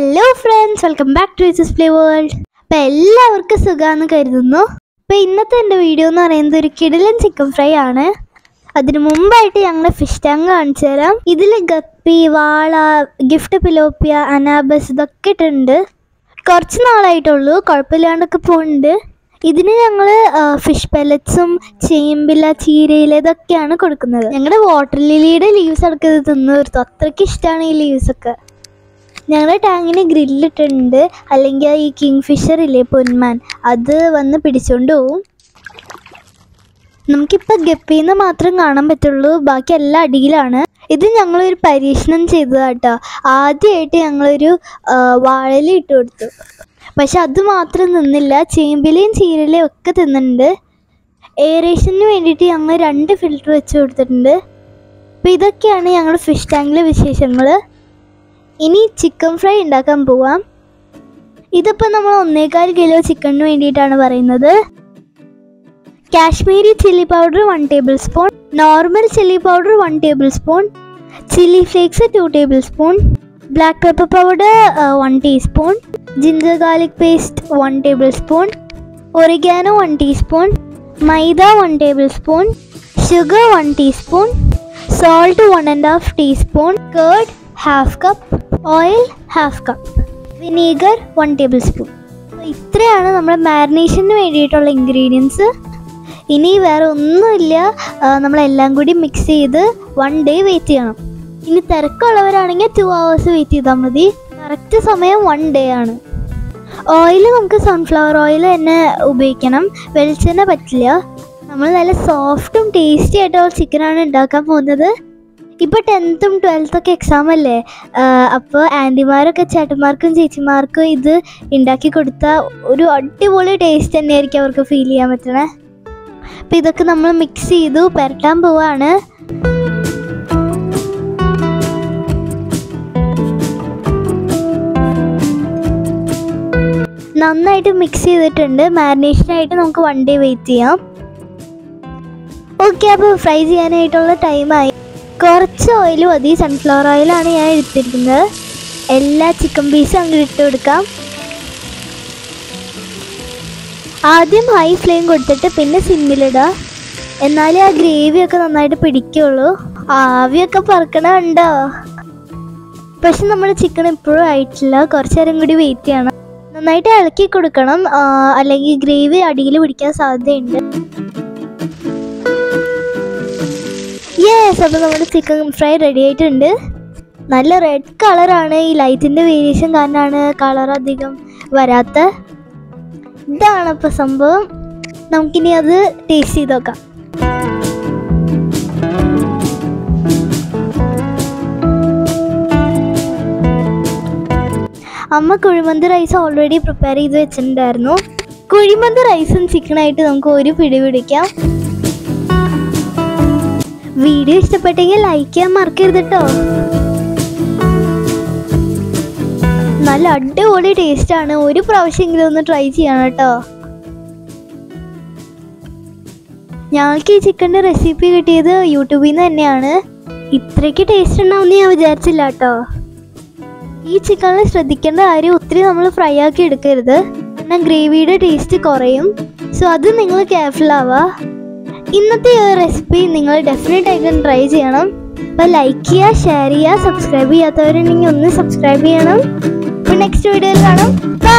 hello friends welcome back to it's play world അപ്പം എല്ലാവർക്കും സുഖമാണെന്ന് കരുതുന്നു അപ്പം ഇന്നത്തെ എൻ്റെ വീഡിയോ എന്ന് പറയുന്നത് ഒരു കിടിലൻ ചിക്കൻ ഫ്രൈ ആണ് അതിനു മുമ്പായിട്ട് ഞങ്ങളുടെ ഫിഷ് ടാങ്ക് കാണിച്ചു തരാം ഇതിൽ ഗപ്പി വാള ഗിഫ്റ്റ് പിലോപ്പിയ അനാബസ് ഇതൊക്കെ ഇട്ടിട്ടുണ്ട് കുറച്ച് നാളായിട്ടുള്ളൂ കുഴപ്പമില്ലാണ്ടൊക്കെ പോകുന്നുണ്ട് ഇതിന് ഞങ്ങൾ ഫിഷ് പെല്ലറ്റ്സും ചേമ്പില ചീരയില ഇതൊക്കെയാണ് കൊടുക്കുന്നത് ഞങ്ങളുടെ വാട്ടർ ലിലിയുടെ ലീവ്സ് അടക്കം ഇത് തിന്നു തീർത്തു അത്രയ്ക്ക് ഇഷ്ടമാണ് ഈ ലീവ്സ് ഒക്കെ ഞങ്ങളുടെ ടാങ്കിന് ഗ്രില്ലിട്ടുണ്ട് അല്ലെങ്കിൽ ഈ കിങ് ഫിഷർ ഇല്ലേ പൊന്മാൻ അത് വന്ന് പിടിച്ചോണ്ട് പോവും നമുക്കിപ്പോൾ ഗപ്പിന്ന് മാത്രം കാണാൻ പറ്റുള്ളൂ ബാക്കി എല്ലാം അടിയിലാണ് ഇത് ഞങ്ങളൊരു പരീക്ഷണം ചെയ്തതാട്ടോ ആദ്യമായിട്ട് ഞങ്ങളൊരു ആ, വാഴയില ഇട്ട് കൊടുത്തു പക്ഷെ അത് മാത്രം നിന്നില്ല ചേമ്പിലയും ചീരലയും ഒക്കെ തിന്നുന്നുണ്ട് എയറേഷന് വേണ്ടിയിട്ട് ഞങ്ങൾ രണ്ട് ഫിൽറ്റർ വെച്ച് കൊടുത്തിട്ടുണ്ട് അപ്പോൾ ഇതൊക്കെയാണ് ഞങ്ങളുടെ ഫിഷ് ടാങ്കിലെ വിശേഷങ്ങൾ ഇനി ചിക്കൻ ഫ്രൈ ഉണ്ടാക്കാൻ പോവാം ഇതിപ്പോൾ നമ്മൾ ഒന്നേകാൽ കിലോ ചിക്കണിന് വേണ്ടിയിട്ടാണ് പറയുന്നത് Kashmiri chilli powder one tablespoon normal chilli powder one tablespoon chilli flakes two tablespoon black pepper powder one teaspoon ginger garlic paste one tablespoon oregano one teaspoon maida one tablespoon sugar one teaspoon salt one and half teaspoon curd half cup oil half cup vinegar one tablespoon ഇത്രയാണ് നമ്മുടെ മാരിനേഷന് വേണ്ടിയിട്ടുള്ള ingredients ഇനി വേറെ ഒന്നുമില്ല ആ, നമ്മളെല്ലാം കൂടി mix ചെയ്ത് വൺ ഡേ വെയിറ്റ് ചെയ്യണം ഇനി തിരക്കുള്ളവരാണെങ്കിൽ ടു ഹവേഴ്സ് വെയിറ്റ് ചെയ്താൽ മതി കറക്റ്റ് സമയം വൺ ഡേ ആണ് ഓയിൽ നമുക്ക് സൺഫ്ലവർ ഓയിൽ തന്നെ ഉപയോഗിക്കണം വെളിച്ചെണ്ണ പറ്റില്ല നമ്മൾ നല്ല സോഫ്റ്റും ടേസ്റ്റി ആയിട്ടുള്ള ചിക്കനാണ് ഉണ്ടാക്കാൻ പോകുന്നത് ഇപ്പോൾ ടെൻത്തും ട്വൽത്തും ഒക്കെ എക്സാം അല്ലേ അപ്പോൾ ആൻറ്റിമാരൊക്കെ ചേട്ടന്മാർക്കും ചേച്ചിമാർക്കും ഇത് ഉണ്ടാക്കി കൊടുത്താൽ ഒരു അടിപൊളി ടേസ്റ്റ് തന്നെയായിരിക്കും അവർക്ക് ഫീൽ ചെയ്യാൻ പറ്റണേ അപ്പോൾ ഇതൊക്കെ നമ്മൾ മിക്സ് ചെയ്തു പുരട്ടാൻ പോവാണ് നന്നായിട്ട് മിക്സ് ചെയ്തിട്ടുണ്ട് മാരിനേഷനായിട്ട് നമുക്ക് വൺ ഡേ വെയിറ്റ് ചെയ്യാം ഓക്കെ അപ്പോൾ ഫ്രൈ ചെയ്യാനായിട്ടുള്ള ടൈമായി കുറച്ച് ഓയിൽ മതി സൺഫ്ലവർ ഓയിലാണ് ഞാൻ എടുത്തിരിക്കുന്നത് എല്ലാ ചിക്കൻ പീസും അങ്ങോട്ട് ഇട്ട് കൊടുക്കാം ആദ്യം ഹൈ ഫ്ലെയിം കൊടുത്തിട്ട് പിന്നെ സിമ്മിലിടുക എന്നാലേ ആ ഗ്രേവിയൊക്കെ നന്നായിട്ട് പിടിക്കുള്ളൂ ആവിയൊക്കെ പറക്കണ ഉണ്ടോ പക്ഷെ നമ്മുടെ ചിക്കൻ ഇപ്പോഴും ആയിട്ടില്ല കുറച്ച് നേരം കൂടി വെയിറ്റ് ചെയ്യണം നന്നായിട്ട് ഇളക്കി കൊടുക്കണം ആ, അല്ലെങ്കിൽ ഗ്രേവി അടിയിൽ പിടിക്കാൻ സാധ്യതയുണ്ട് യെസ് അപ്പോൾ നമ്മുടെ ചിക്കൻ ഫ്രൈ റെഡി ആയിട്ടുണ്ട് നല്ല റെഡ് കളറാണ് ഈ ലൈറ്റിൻ്റെ വേരിയേഷൻ കാരണമാണ് കളർ അധികം വരാത്ത ഇതാണ് ഇപ്പോൾ സംഭവം നമുക്കിനി അത് ടേസ്റ്റ് ചെയ്ത് നോക്കാം അമ്മ കുഴിമന്തി റൈസ് ഓൾറെഡി പ്രിപ്പയർ ചെയ്ത് വെച്ചിട്ടുണ്ടായിരുന്നു കുഴിമന്തി റൈസും ചിക്കനായിട്ട് നമുക്ക് ഒരു പിടി പിടിക്കാം വീഡിയോ ഇഷ്ടപ്പെട്ടെങ്കിൽ ലൈക്ക് ചെയ്യാൻ മറക്കരുത് കേട്ടോ നല്ല അടിപൊളി ടേസ്റ്റ് ആണ് ഒരു പ്രാവശ്യമെങ്കിലും ഒന്ന് ട്രൈ ചെയ്യണം കേട്ടോ ഞങ്ങൾക്ക് ഈ ചിക്കൻ്റെ റെസിപ്പി കിട്ടിയത് യൂട്യൂബിൽ നിന്ന് തന്നെയാണ് ഇത്രയ്ക്ക് ടേസ്റ്റ് ഉണ്ടാവുമെന്ന് ഞാൻ വിചാരിച്ചില്ല കേട്ടോ ഈ ചിക്കനിൽ ശ്രദ്ധിക്കേണ്ട കാര്യം ഒത്തിരി നമ്മൾ ഫ്രൈ ആക്കി എടുക്കരുത് കാരണം ഗ്രേവിയുടെ ടേസ്റ്റ് കുറയും സോ അത് നിങ്ങൾ കെയർഫുൾ ആവുക ഇന്നത്തെ ഈ റെസിപ്പി നിങ്ങൾ ഡെഫിനറ്റ് ആയിട്ടും ട്രൈ ചെയ്യണം അപ്പോൾ ലൈക്ക് ചെയ്യുക ഷെയർ ചെയ്യുക സബ്സ്ക്രൈബ് ചെയ്യാത്തവരുണ്ടെങ്കിൽ ഒന്ന് സബ്സ്ക്രൈബ് ചെയ്യണം അപ്പോൾ നെക്സ്റ്റ് വീഡിയോയിൽ കാണാം ബൈ